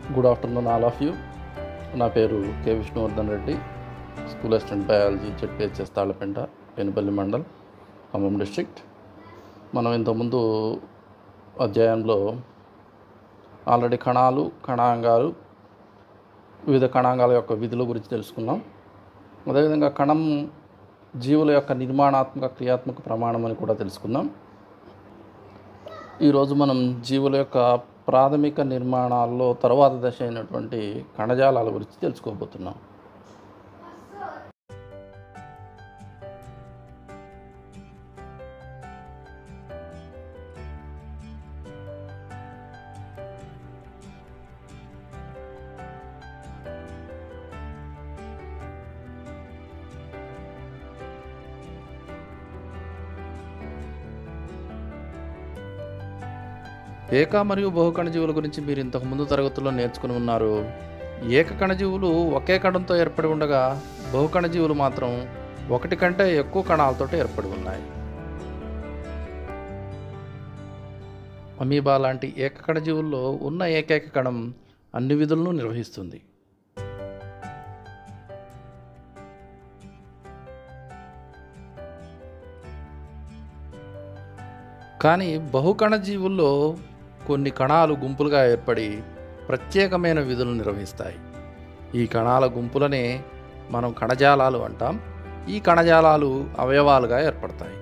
good afternoon all of you నా పేరు K Vishnuvardhan Reddy school assistant biology ZPHS Tallapenta Penupalli mandal Khammam district మనం ఇంతకుముందు అధ్యాయంలో ఆల్రెడీ కణాలు కణాంగాలు వివిధ కణాంగాల యొక్క విధుల గురించి తెలుసుకున్నాం అదేవిధంగా కణం జీవుల యొక్క నిర్మాణాత్మక క్రియాత్మక ప్రమాణం అని కూడా తెలుసుకుందాం ఈరోజు మనం జీవుల యొక్క ప్రాథమిక నిర్మాణాల్లో తర్వాత దశ అయినటువంటి కణజాలాల గురించి తెలుసుకోబోతున్నాం ఏక మరియు బహుకణజీవుల గురించి మీరు ఇంతకు ముందు తరగతుల్లో నేర్చుకుని ఉన్నారు ఏకకణజీవులు ఒకే కణంతో ఏర్పడి ఉండగా బహుకణజీవులు మాత్రం ఒకటి కంటే ఎక్కువ కణాలతో ఏర్పడి ఉన్నాయి అమీబా లాంటి ఏకకణజీవుల్లో ఉన్న ఏకైక కణం అన్ని విధులను నిర్వహిస్తుంది కానీ బహుకణ జీవుల్లో కొన్ని కణాలు గుంపులుగా ఏర్పడి ప్రత్యేకమైన విధులు నిర్వహిస్తాయి ఈ కణాల గుంపులనే మనం కణజాలాలు అంటాం ఈ కణజాలాలు అవయవాలుగా ఏర్పడతాయి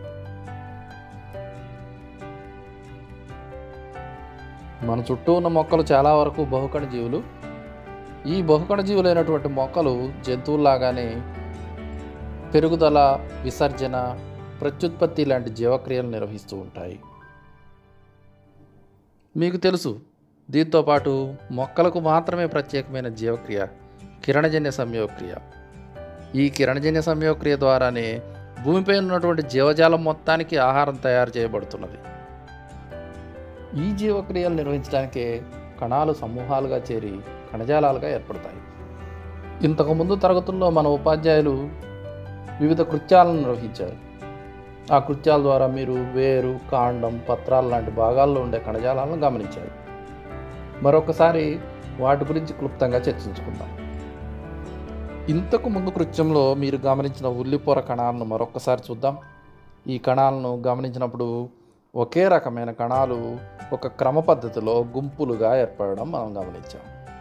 మన చుట్టూ ఉన్న మొక్కలు చాలా వరకు బహుకణ జీవులు ఈ బహుకణ జీవులైనటువంటి మొక్కలు జంతువుల్లాగానే పెరుగుదల విసర్జన ప్రత్యుత్పత్తి లాంటి జీవక్రియలు నిర్వహిస్తూ ఉంటాయి మీకు తెలుసు దీంతో పాటు మొక్కలకు మాత్రమే ప్రత్యేకమైన జీవక్రియ కిరణజన్య సంయోగక్రియ ఈ కిరణజన్య సంయోగక్రియ ద్వారానే భూమిపై ఉన్నటువంటి జీవజాలం మొత్తానికి ఆహారం తయారు చేయబడుతున్నది ఈ జీవక్రియలు నిర్వహించడానికే కణాలు సమూహాలుగా చేరి కణజాలాలుగా ఏర్పడతాయి ఇంతకుముందు తరగతుల్లో మన ఉపాధ్యాయులు వివిధ కృత్యాలను నిర్వహించారు ఆ కృత్యాల ద్వారా మీరు వేరు కాండం పత్రాలు లాంటి భాగాల్లో ఉండే కణజాలాలను గమనించారు మరొకసారి వాటి గురించి క్లుప్తంగా చర్చించుకుందాం ఇంతకు ముందు కృత్యంలో మీరు గమనించిన ఉల్లిపొర కణాలను మరొకసారి చూద్దాం ఈ కణాలను గమనించినప్పుడు ఒకే రకమైన కణాలు ఒక క్రమ పద్ధతిలో గుంపులుగా ఏర్పడడం మనం గమనించాం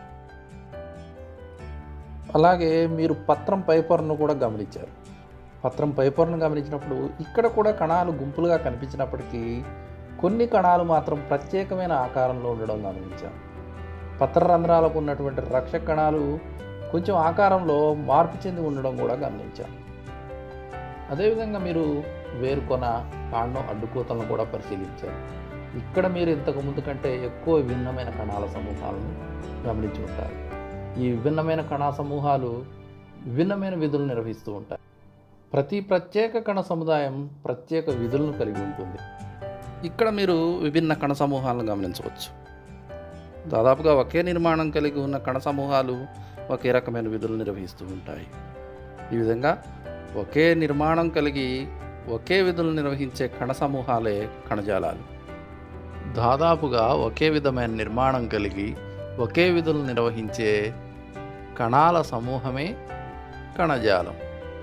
అలాగే మీరు పత్రం పైపొరను కూడా గమనించారు పత్రం పైపొరను గమనించినప్పుడు ఇక్కడ కూడా కణాలు గుంపులుగా కనిపించినప్పటికీ కొన్ని కణాలు మాత్రం ప్రత్యేకమైన ఆకారంలో ఉండడం గమనించాం పత్ర రంధ్రాలకు ఉన్నటువంటి రక్షక కణాలు కొంచెం ఆకారంలో మార్పు చెంది ఉండడం కూడా గమనించాం అదేవిధంగా మీరు వేరుకొన కాండం అడ్డుకోతలను కూడా పరిశీలించారు ఇక్కడ మీరు ఇంతకు ముందు కంటే ఎక్కువ విభిన్నమైన కణాల సమూహాలను గమనించి ఉంటారు ఈ విభిన్నమైన కణా సమూహాలు విభిన్నమైన విధులు నిర్వహిస్తూ ఉంటాయి ప్రతి ప్రత్యేక కణ సముదాయం ప్రత్యేక విధులను కలిగి ఉంటుంది ఇక్కడ మీరు విభిన్న కణ సమూహాలను గమనించవచ్చు దాదాపుగా ఒకే నిర్మాణం కలిగి ఉన్న కణ సమూహాలు ఒకే రకమైన విధులు నిర్వహిస్తూ ఉంటాయి ఈ విధంగా ఒకే నిర్మాణం కలిగి ఒకే విధులు నిర్వహించే కణ సమూహాలే కణజాలాలు దాదాపుగా ఒకే విధమైన నిర్మాణం కలిగి ఒకే విధులు నిర్వహించే కణాల సమూహమే కణజాలం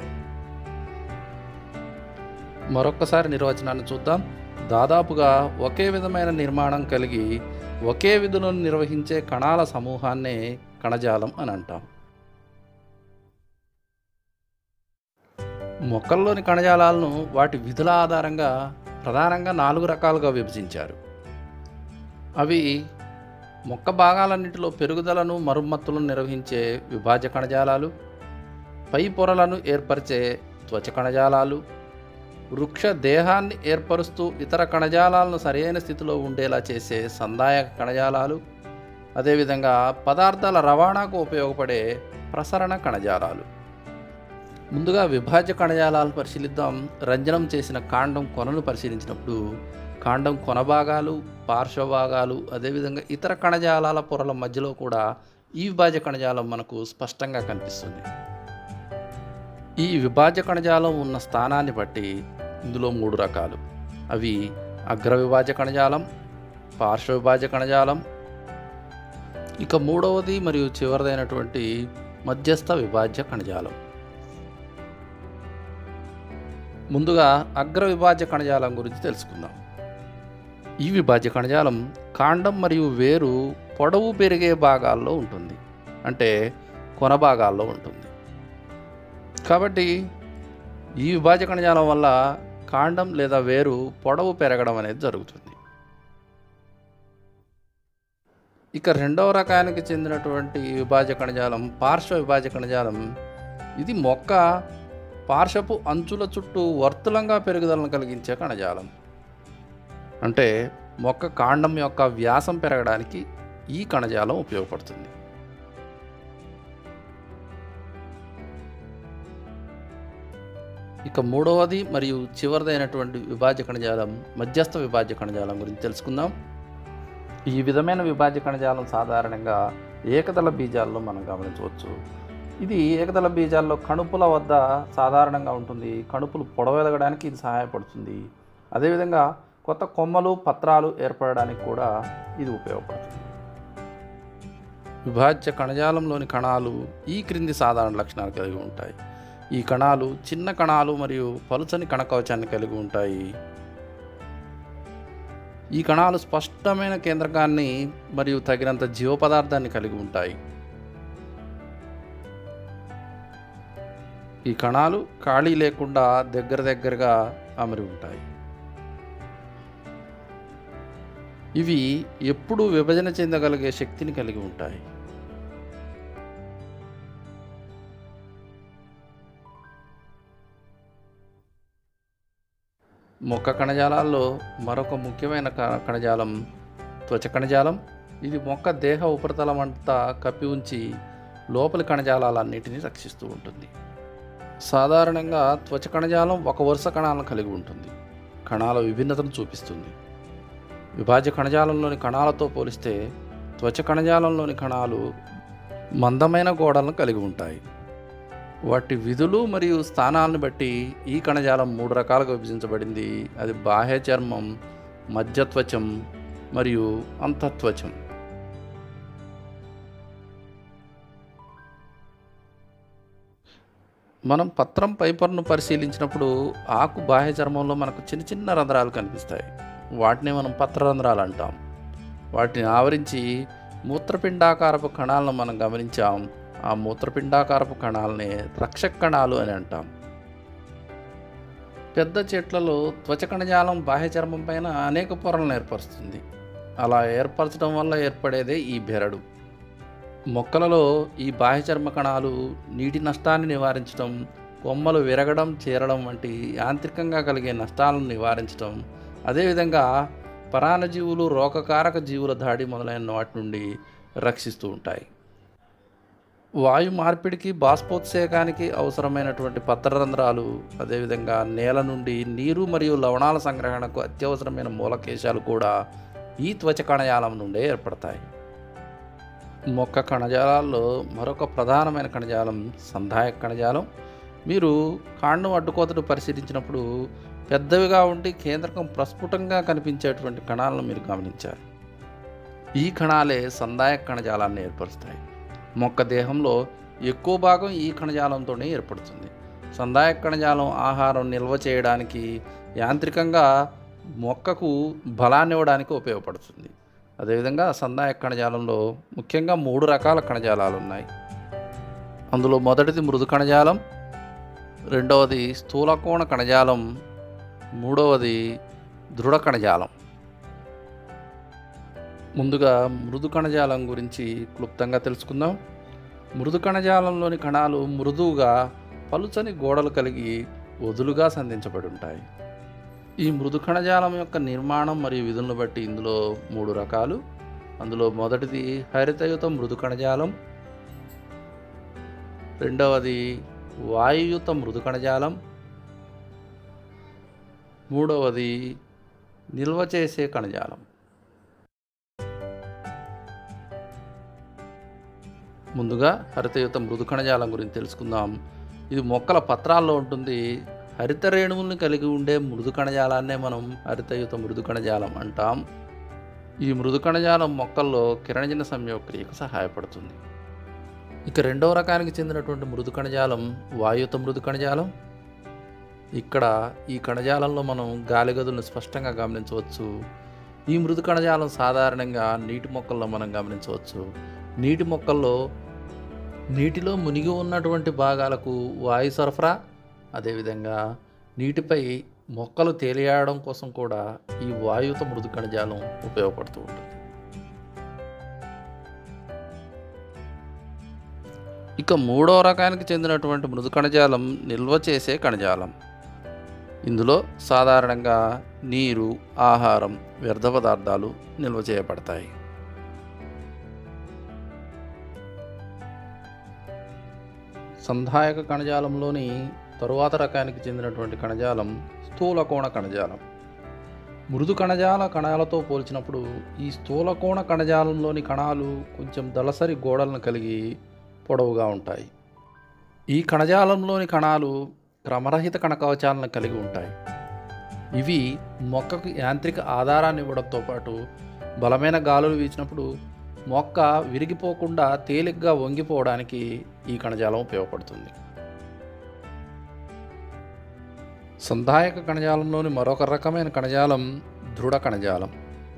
మరొక్కసారి నిర్వచనాన్ని చూద్దాం దాదాపుగా ఒకే విధమైన నిర్మాణం కలిగి ఒకే విధులను నిర్వహించే కణాల సమూహాన్నే కణజాలం అని అంటాం మొక్కల్లోని కణజాలాలను వాటి విధుల ఆధారంగా ప్రధానంగా నాలుగు రకాలుగా విభజించారు అవి మొక్క భాగాలన్నింటిలో పెరుగుదలను మరుమ్మత్తులను నిర్వహించే విభాజ్య కణజాలాలు పై పొరలను ఏర్పరిచే త్వచ కణజాలాలు వృక్ష దేహాన్ని ఏర్పరుస్తూ ఇతర కణజాలాలను సరైన స్థితిలో ఉండేలా చేసే సందాయక కణజాలాలు అదేవిధంగా పదార్థాల రవాణాకు ఉపయోగపడే ప్రసరణ కణజాలాలు ముందుగా విభాజ్య కణజాలాలు పరిశీలిద్దాం రంజనం చేసిన కాండం కొనను పరిశీలించినప్పుడు కాండం కొన భాగాలు పార్శ్వ భాగాలు అదేవిధంగా ఇతర కణజాలాల పొరల మధ్యలో కూడా ఈ విభాజ్య కణజాలం మనకు స్పష్టంగా కనిపిస్తుంది ఈ విభాజ్య కణజాలం ఉన్న స్థానాన్ని బట్టి ఇందులో మూడు రకాలు అవి అగ్ర విభాజ్య కణజాలం పార్శ్వ విభాజ్య కణజాలం ఇక మూడవది మరియు చివరిదైనటువంటి మధ్యస్థ విభాజ్య కణజాలం ముందుగా అగ్ర విభాజ్య కణజాలం గురించి తెలుసుకుందాం ఈ విభాజ్య కణజాలం కాండం మరియు వేరు పొడవు పెరిగే భాగాల్లో ఉంటుంది అంటే కొన భాగాల్లో ఉంటుంది కాబట్టి ఈ విభాజ్య కణజాలం వల్ల కాండం లేదా వేరు పొడవు పెరగడం అనేది జరుగుతుంది ఇక రెండవ రకానికి చెందినటువంటి విభాజ్య కణజాలం పార్శ్వ విభాజ్య కణజాలం ఇది మొక్క పార్శ్వపు అంచుల చుట్టూ వర్తులంగా పెరుగుదలను కలిగించే కణజాలం అంటే మొక్క కాండం యొక్క వ్యాసం పెరగడానికి ఈ కణజాలం ఉపయోగపడుతుంది ఇక మూడవది మరియు చివరిదైనటువంటి విభాజ్య కణజాలం మధ్యస్థ విభాజ్య కణజాలం గురించి తెలుసుకుందాం ఈ విధమైన విభాజ్య కణజాలం సాధారణంగా ఏకదళ బీజాల్లో మనం గమనించవచ్చు ఇది ఏకదళ బీజాల్లో కణుపుల వద్ద సాధారణంగా ఉంటుంది కణుపులు పొడవెదగడానికి ఇది సహాయపడుతుంది అదేవిధంగా కొత్త కొమ్మలు పత్రాలు ఏర్పడడానికి కూడా ఇది ఉపయోగపడుతుంది విభాజ్య కణజాలంలోని కణాలు ఈ క్రింది సాధారణ లక్షణాలు కలిగి ఉంటాయి ఈ కణాలు చిన్న కణాలు మరియు పలుచని కణకవచాన్ని కలిగి ఉంటాయి ఈ కణాలు స్పష్టమైన కేంద్రకాన్ని మరియు తగినంత జీవ పదార్థాన్ని కలిగి ఉంటాయి ఈ కణాలు ఖాళీ లేకుండా దగ్గర దగ్గరగా అమరి ఉంటాయి ఇవి ఎప్పుడూ విభజన చెందగలిగే శక్తిని కలిగి ఉంటాయి మొక్క కణజాలాల్లో మరొక ముఖ్యమైన క- కణజాలం త్వచ కణజాలం ఇది మొక్క దేహ ఉపరితలం అంతా కప్పి ఉంచి లోపలి కణజాలాలన్నిటినీ రక్షిస్తూ ఉంటుంది సాధారణంగా త్వచ కణజాలం ఒక వరుస కణాలను కలిగి ఉంటుంది కణాల విభిన్నతను చూపిస్తుంది విభాజ్య కణజాలంలోని కణాలతో పోలిస్తే త్వచ కణజాలంలోని కణాలు మందమైన గోడలను కలిగి ఉంటాయి వాటి విధులు మరియు స్థానాలను బట్టి ఈ కణజాలం మూడు రకాలుగా విభజించబడింది అది బాహ్య చర్మం మధ్యత్వచం మరియు అంతత్వచం మనం పత్రం పైపర్ను పరిశీలించినప్పుడు ఆకు బాహ్య చర్మంలో మనకు చిన్న చిన్న రంధ్రాలు కనిపిస్తాయి వాటిని మనం పత్రరంధ్రాలు అంటాం వాటిని ఆవరించి మూత్రపిండాకారపు కణాలను మనం గమనించాం ఆ మూత్రపిండాకారపు కణాలని రక్షక కణాలు అని అంటాం పెద్ద చెట్లలో త్వచ కణజాలం బాహ్య చర్మం పైన అనేక పొరలను ఏర్పరుస్తుంది అలా ఏర్పరచడం వల్ల ఏర్పడేదే ఈ బెరడు మొక్కలలో ఈ బాహ్య చర్మ కణాలు నీటి నష్టాన్ని నివారించడం కొమ్మలు విరగడం చేరడం వంటి యాంత్రికంగా కలిగే నష్టాలను నివారించడం అదేవిధంగా పరాన్నజీవులు రోగకారక జీవుల దాడి మొదలైన వాటి నుండి రక్షిస్తూ ఉంటాయి వాయు మార్పిడికి బాష్పోత్సేకానికి అవసరమైనటువంటి పత్రరంధ్రాలు అదేవిధంగా నేల నుండి నీరు మరియు లవణాల సంగ్రహణకు అత్యవసరమైన మూలకేశాలు కూడా ఈ త్వచ కణజాలం నుండే ఏర్పడతాయి మొక్క కణజాలాల్లో మరొక ప్రధానమైన కణజాలం సంధాయక కణజాలం మీరు కాండం అడ్డుకోతను పరిశీలించినప్పుడు పెద్దవిగా ఉండి కేంద్రకం ప్రస్ఫుటంగా కనిపించేటువంటి కణాలను మీరు గమనించారు ఈ కణాలే సందాయక కణజాలాన్ని ఏర్పరుస్తాయి మొక్క దేహంలో ఎక్కువ భాగం ఈ కణజాలంతోనే ఏర్పడుతుంది సందాయక కణజాలం ఆహారం నిల్వ చేయడానికి యాంత్రికంగా మొక్కకు బలాన్ని ఇవ్వడానికి ఉపయోగపడుతుంది అదేవిధంగా సందాయక కణజాలంలో ముఖ్యంగా మూడు రకాల కణజాలాలు ఉన్నాయి అందులో మొదటిది మృదు కణజాలం రెండవది స్థూలకోణ కణజాలం మూడవది దృఢ కణజాలం ముందుగా మృదు కణజాలం గురించి క్లుప్తంగా తెలుసుకుందాం మృదు కణజాలంలోని కణాలు మృదువుగా పలుచని గోడలు కలిగి వదులుగా సంధించబడి ఉంటాయి ఈ మృదు కణజాలం యొక్క నిర్మాణం మరియు విధులను బట్టి ఇందులో మూడు రకాలు అందులో మొదటిది హరితయుత మృదు కణజాలం రెండవది వాయుయుత మృదు కణజాలం మూడవది నిల్వ చేసే కణజాలం ముందుగా హరితయుత మృదు కణజాలం గురించి తెలుసుకుందాం ఇది మొక్కల పత్రాల్లో ఉంటుంది హరిత రేణువుల్ని కలిగి ఉండే మృదు కణజాలాన్నే మనం హరితయుత మృదు కణజాలం అంటాం ఈ మృదు కణజాలం మొక్కల్లో కిరణజన సంయోక్రియకు సహాయపడుతుంది ఇక రెండవ రకానికి చెందినటువంటి మృదు కణజాలం వాయుత మృదు కణజాలం ఇక్కడ ఈ కణజాలంలో మనం గాలి గదులను స్పష్టంగా గమనించవచ్చు ఈ మృదు కణజాలం సాధారణంగా నీటి మొక్కల్లో మనం గమనించవచ్చు నీటి మొక్కల్లో నీటిలో మునిగి ఉన్నటువంటి భాగాలకు వాయు సరఫరా అదేవిధంగా నీటిపై మొక్కలు తేలియాడడం కోసం కూడా ఈ వాయుత మృదు కణజాలం ఉపయోగపడుతూ ఉంటుంది ఇక మూడో రకానికి చెందినటువంటి మృదు కణజాలం నిల్వ చేసే కణజాలం ఇందులో సాధారణంగా నీరు ఆహారం వ్యర్థ పదార్థాలు నిల్వ చేయబడతాయి సంధాయక కణజాలంలోని తరువాత రకానికి చెందినటువంటి కణజాలం స్థూలకోణ కణజాలం మృదు కణజాల కణాలతో పోల్చినప్పుడు ఈ స్థూలకోణ కణజాలంలోని కణాలు కొంచెం దళసరి గోడలను కలిగి పొడవుగా ఉంటాయి ఈ కణజాలంలోని కణాలు క్రమరహిత కణకవచాలను కలిగి ఉంటాయి ఇవి మొక్కకు యాంత్రిక ఆధారాన్ని ఇవ్వడంతో పాటు బలమైన గాలులు వీచినప్పుడు మొక్క విరిగిపోకుండా తేలిగ్గా వంగిపోవడానికి ఈ కణజాలం ఉపయోగపడుతుంది సంధాయక కణజాలంలోని మరొక రకమైన కణజాలం దృఢ కణజాలం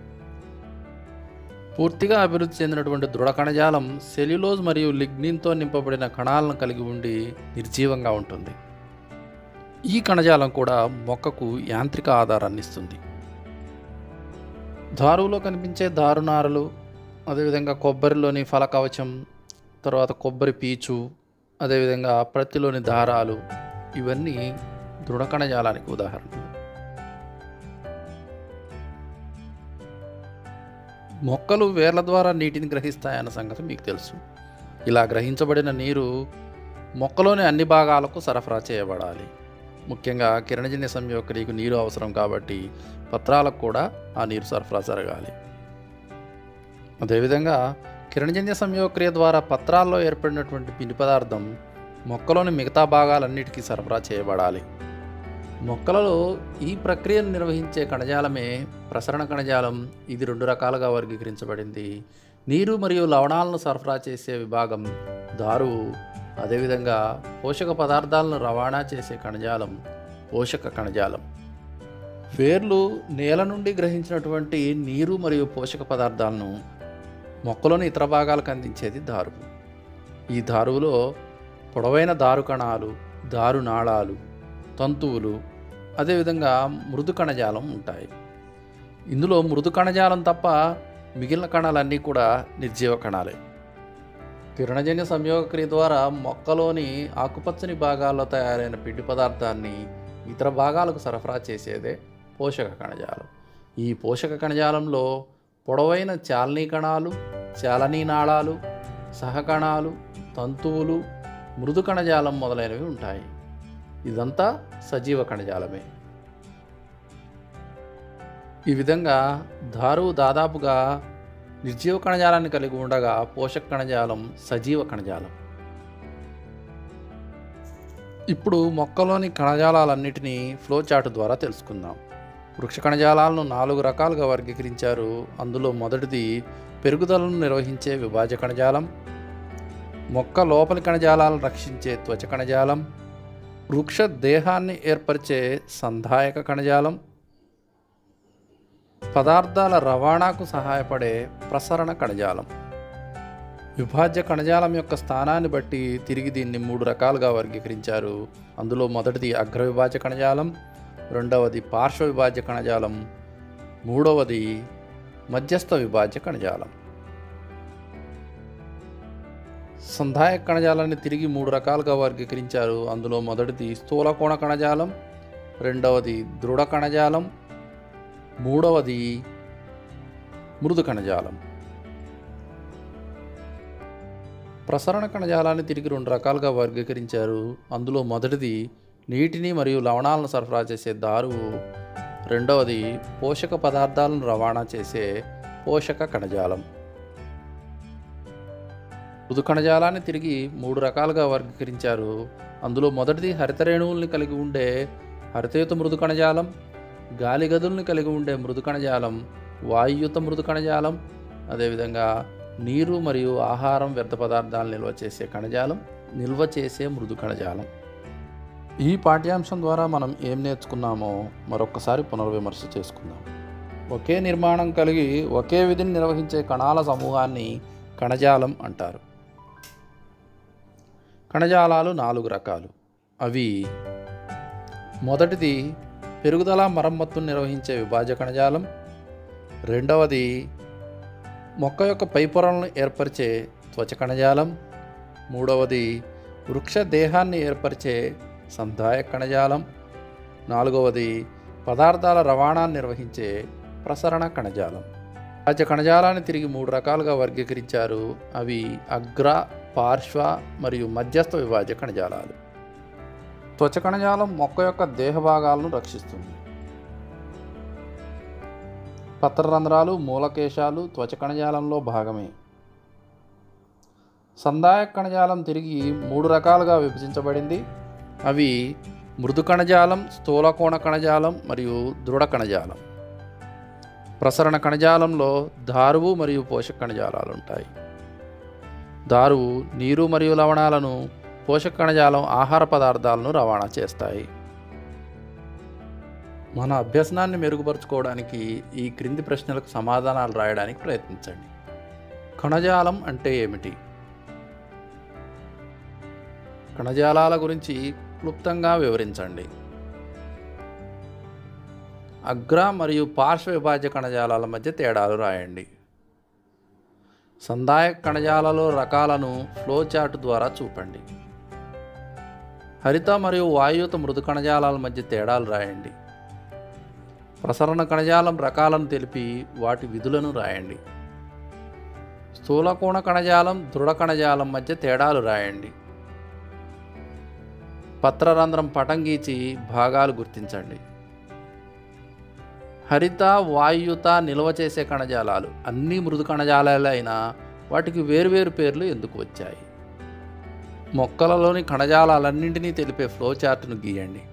పూర్తిగా అభివృద్ధి చెందినటువంటి దృఢ కణజాలం సెల్యులోజ్ మరియు లిగ్నిన్తో నింపబడిన కణాలను కలిగి ఉండి నిర్జీవంగా ఉంటుంది ఈ కణజాలం కూడా మొక్కకు యాంత్రిక ఆధారాన్ని ఇస్తుంది దారులో కనిపించే దారునారలు అదేవిధంగా కొబ్బరిలోని ఫలకవచం తర్వాత కొబ్బరి పీచు అదేవిధంగా ప్రత్తిలోని దారాలు ఇవన్నీ దృఢ కణజాలానికి ఉదాహరణలు మొక్కలు వేర్ల ద్వారా నీటిని గ్రహిస్తాయన్న సంగతి మీకు తెలుసు ఇలా గ్రహించబడిన నీరు మొక్కలోని అన్ని భాగాలకు సరఫరా చేయబడాలి ముఖ్యంగా కిరణజన్య సంయోక్రియకు నీరు అవసరం కాబట్టి పత్రాలకు కూడా ఆ నీరు సరఫరా జరగాలి అదేవిధంగా కిరణజన్య సంయోక్రియ ద్వారా పత్రాల్లో ఏర్పడినటువంటి పిండి పదార్థం మొక్కలోని మిగతా భాగాలన్నిటికీ సరఫరా చేయబడాలి మొక్కలలో ఈ ప్రక్రియను నిర్వహించే కణజాలమే ప్రసరణ కణజాలం ఇది రెండు రకాలుగా వర్గీకరించబడింది నీరు మరియు లవణాలను సరఫరా చేసే విభాగం దారువు అదేవిధంగా పోషక పదార్థాలను రవాణా చేసే కణజాలం పోషక కణజాలం వేర్లు నేల నుండి గ్రహించినటువంటి నీరు మరియు పోషక పదార్థాలను మొక్కలోని ఇతర భాగాలకు అందించేది దారువు ఈ దారువులో పొడవైన దారు కణాలు దారు నాళాలు తంతువులు అదేవిధంగా మృదు కణజాలం ఉంటాయి ఇందులో మృదు కణజాలం తప్ప మిగిలిన కణాలన్నీ కూడా నిర్జీవ కణాలే కిరణజన్య సంయోగక్రియ ద్వారా మొక్కలోని ఆకుపచ్చని భాగాల్లో తయారైన పిండి పదార్థాన్ని ఇతర భాగాలకు సరఫరా చేసేదే పోషక కణజాలం ఈ పోషక కణజాలంలో పొడవైన చాలనీ కణాలు చాలనీ నాళాలు సహకణాలు తంతువులు మృదు కణజాలం మొదలైనవి ఉంటాయి ఇదంతా సజీవ కణజాలమే ఈ విధంగా దారువు దాదాపుగా నిర్జీవ కణజాలాన్ని కలిగి ఉండగా పోషక కణజాలం సజీవ కణజాలం ఇప్పుడు మొక్కలోని కణజాలాలన్నిటినీ ఫ్లో చార్ట్ ద్వారా తెలుసుకుందాం వృక్ష కణజాలాలను నాలుగు రకాలుగా వర్గీకరించారు అందులో మొదటిది పెరుగుదలను నిర్వహించే విభాజ్య కణజాలం మొక్క లోపలి కణజాలాలను రక్షించే త్వచ కణజాలం వృక్ష దేహాన్ని ఏర్పరిచే సంధాయక కణజాలం పదార్థాల రవాణాకు సహాయపడే ప్రసరణ కణజాలం విభాజ్య కణజాలం యొక్క స్థానాన్ని బట్టి తిరిగి దీన్ని మూడు రకాలుగా వర్గీకరించారు అందులో మొదటిది అగ్ర విభాజ్య కణజాలం రెండవది పార్శ్వ విభాజ్య కణజాలం మూడవది మధ్యస్థ విభాజ్య కణజాలం సంధాయక కణజాలాన్ని తిరిగి మూడు రకాలుగా వర్గీకరించారు అందులో మొదటిది స్థూలకోణ కణజాలం రెండవది దృఢ కణజాలం మూడవది మృదు కణజాలం ప్రసరణ కణజాలాన్ని తిరిగి రెండు రకాలుగా వర్గీకరించారు అందులో మొదటిది నీటిని మరియు లవణాలను సరఫరా చేసే దారువు రెండవది పోషక పదార్థాలను రవాణా చేసే పోషక కణజాలం మృదు కణజాలాన్ని తిరిగి మూడు రకాలుగా వర్గీకరించారు అందులో మొదటిది హరిత రేణువుల్ని కలిగి ఉండే హరితయుత మృదు కణజాలం గాలి గదుల్ని కలిగి ఉండే మృదు కణజాలం వాయుయుత మృదు కణజాలం అదేవిధంగా నీరు మరియు ఆహారం వ్యర్థ పదార్థాలు నిల్వ చేసే కణజాలం నిల్వ చేసే మృదు కణజాలం ఈ పాఠ్యాంశం ద్వారా మనం ఏం నేర్చుకున్నామో మరొకసారి పునర్విమర్శ చేసుకుందాం ఒకే నిర్మాణం కలిగి ఒకే విధిని నిర్వహించే కణాల సమూహాన్ని కణజాలం అంటారు కణజాలాలు నాలుగు రకాలు అవి మొదటిది పెరుగుదల మరమ్మతును నిర్వహించే విభాజ్య కణజాలం రెండవది మొక్క యొక్క పైపొరలను ఏర్పరిచే త్వచ కణజాలం మూడవది వృక్ష దేహాన్ని ఏర్పరిచే సంధాయ కణజాలం నాలుగవది పదార్థాల రవాణాను నిర్వహించే ప్రసరణ కణజాలం రాజ్య కణజాలాన్ని తిరిగి మూడు రకాలుగా వర్గీకరించారు అవి అగ్ర పార్శ్వ మరియు మధ్యస్థ విభాజ్య కణజాలాలు త్వచ కణజాలం మొక్క యొక్క దేహ భాగాలను రక్షిస్తుంది పత్రరంధ్రాలు మూలకేశాలు త్వచ కణజాలంలో భాగమే సందాయక కణజాలం తిరిగి మూడు రకాలుగా విభజించబడింది అవి మృదు కణజాలం స్థూలకోణ కణజాలం మరియు దృఢ కణజాలం ప్రసరణ కణజాలంలో దారువు మరియు పోషక కణజాలాలు ఉంటాయి దారువు నీరు మరియు లవణాలను పోషక కణజాలం ఆహార పదార్థాలను రవాణా చేస్తాయి మన అభ్యసనాన్ని మెరుగుపరుచుకోవడానికి ఈ క్రింది ప్రశ్నలకు సమాధానాలు రాయడానికి ప్రయత్నించండి కణజాలం అంటే ఏమిటి కణజాలాల గురించి క్లుప్తంగా వివరించండి అగ్ర మరియు పార్శ్వ విభాజ్య కణజాలాల మధ్య తేడాలు రాయండి సందాయక కణజాలలో రకాలను ఫ్లో చార్ట్ ద్వారా చూపండి హరిత మరియు వాయుయుత మృదు కణజాలాల మధ్య తేడాలు రాయండి ప్రసరణ కణజాలం రకాలను తెలిపి వాటి విధులను రాయండి స్థూలకోణ కణజాలం దృఢ కణజాలం మధ్య తేడాలు రాయండి పత్రరంధ్రం పటం గీచి భాగాలు గుర్తించండి హరిత వాయుయుత నిల్వ చేసే కణజాలాలు అన్ని మృదు కణజాలాలే అయినా వాటికి వేరువేరు పేర్లు ఎందుకు వచ్చాయి మొక్కలలోని కణజాలాలన్నింటినీ తెలిపే ఫ్లో చార్ట్ను గీయండి